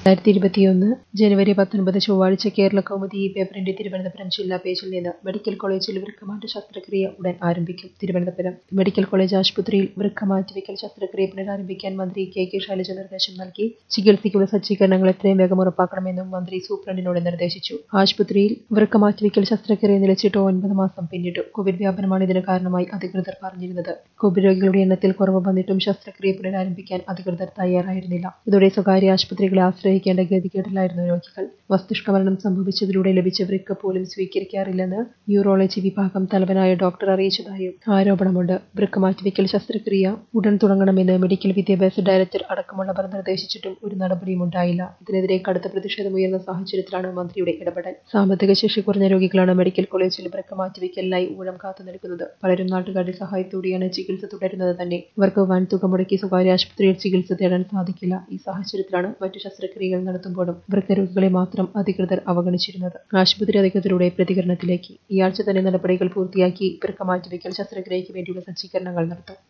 രണ്ടായിരത്തി ഇരുപത്തിയൊന്ന് ജനുവരി പത്തൊൻപത് ചൊവ്വാഴ്ച കേരള കൗമുദി ഈ പേപ്പറിന്റെ തിരുവനന്തപുരം ജില്ലാ പേജിൽ നിന്ന് മെഡിക്കൽ കോളേജിൽ വൃക്കമാറ്റ ശസ്ത്രക്രിയ ഉടൻ ആരംഭിക്കും തിരുവനന്തപുരം മെഡിക്കൽ കോളേജ് ആശുപത്രിയിൽ വൃക്ക മാറ്റിവെക്കൽ ശസ്ത്രക്രിയ പുനരാരംഭിക്കാൻ മന്ത്രി കെ കെ ശൈലജ നിർദ്ദേശം നൽകി ചികിത്സയ്ക്കുള്ള സജ്ജീകരണങ്ങൾ എത്രയും വേഗം ഉറപ്പാക്കണമെന്നും മന്ത്രി സൂപ്രണ്ടിനോട് നിർദ്ദേശിച്ചു ആശുപത്രിയിൽ വൃക്ക മാറ്റിവെക്കൽ ശസ്ത്രക്രിയ നിലച്ചിട്ട് ഒൻപത് മാസം പിന്നിട്ടു കോവിഡ് വ്യാപനമാണ് ഇതിന് കാരണമായി അധികൃതർ പറഞ്ഞിരുന്നത് കോവിഡ് രോഗികളുടെ എണ്ണത്തിൽ കുറവ് വന്നിട്ടും ശസ്ത്രക്രിയ പുനരാരംഭിക്കാൻ അധികൃതർ തയ്യാറായിരുന്നില്ല ഇതോടെ സ്വകാര്യ ആശുപത്രികളെ ആശ്രയിക്കേണ്ട ഗതികേടിലായിരുന്നു രോഗികൾ മസ്തിഷ്ക മരണം സംഭവിച്ചതിലൂടെ ലഭിച്ച വൃക്ക പോലും സ്വീകരിക്കാറില്ലെന്ന് യൂറോളജി വിഭാഗം തലവനായ ഡോക്ടർ അറിയിച്ചതായും ആരോപണമുണ്ട് വൃക്ക മാറ്റിവെക്കൽ ശസ്ത്രക്രിയ ഉടൻ തുടങ്ങണമെന്ന് മെഡിക്കൽ വിദ്യാഭ്യാസ ഡയറക്ടർ അടക്കമുള്ളവർ നിർദ്ദേശിച്ചിട്ടും ഒരു നടപടിയും ഉണ്ടായില്ല ഇതിനെതിരെ കടുത്ത പ്രതിഷേധമുയർന്ന സാഹചര്യത്തിലാണ് മന്ത്രിയുടെ ഇടപെടൽ സാമ്പത്തിക ശേഷി കുറഞ്ഞ രോഗികളാണ് മെഡിക്കൽ കോളേജിൽ വൃക്ക മാറ്റിവെക്കലിനായി ഊഴം കാത്തു നിൽക്കുന്നത് പലരും നാട്ടുകാരുടെ സഹായത്തോടെയാണ് ചികിത്സ തുടരുന്നത് തന്നെ ഇവർക്ക് വൻ തുക മുടക്കി സ്വകാര്യ ആശുപത്രിയിൽ ചികിത്സ തേടാൻ സാധിക്കില്ല ഈ സാഹചര്യത്തിലാണ് മറ്റു ശസ്ത്രക്രിയകൾ നടത്തുമ്പോഴും വൃക്കരോഗികളെ മാത്രം അധികൃതർ അവഗണിച്ചിരുന്നത് ആശുപത്രി അധികൃതരുടെ പ്രതികരണത്തിലേക്ക് ഈ ആഴ്ച തന്നെ നടപടികൾ പൂർത്തിയാക്കി വൃക്ക മാറ്റിവെക്കൽ ശസ്ത്രക്രിയയ്ക്ക് വേണ്ടിയുള്ള സജ്ജീകരണങ്ങൾ നടത്തും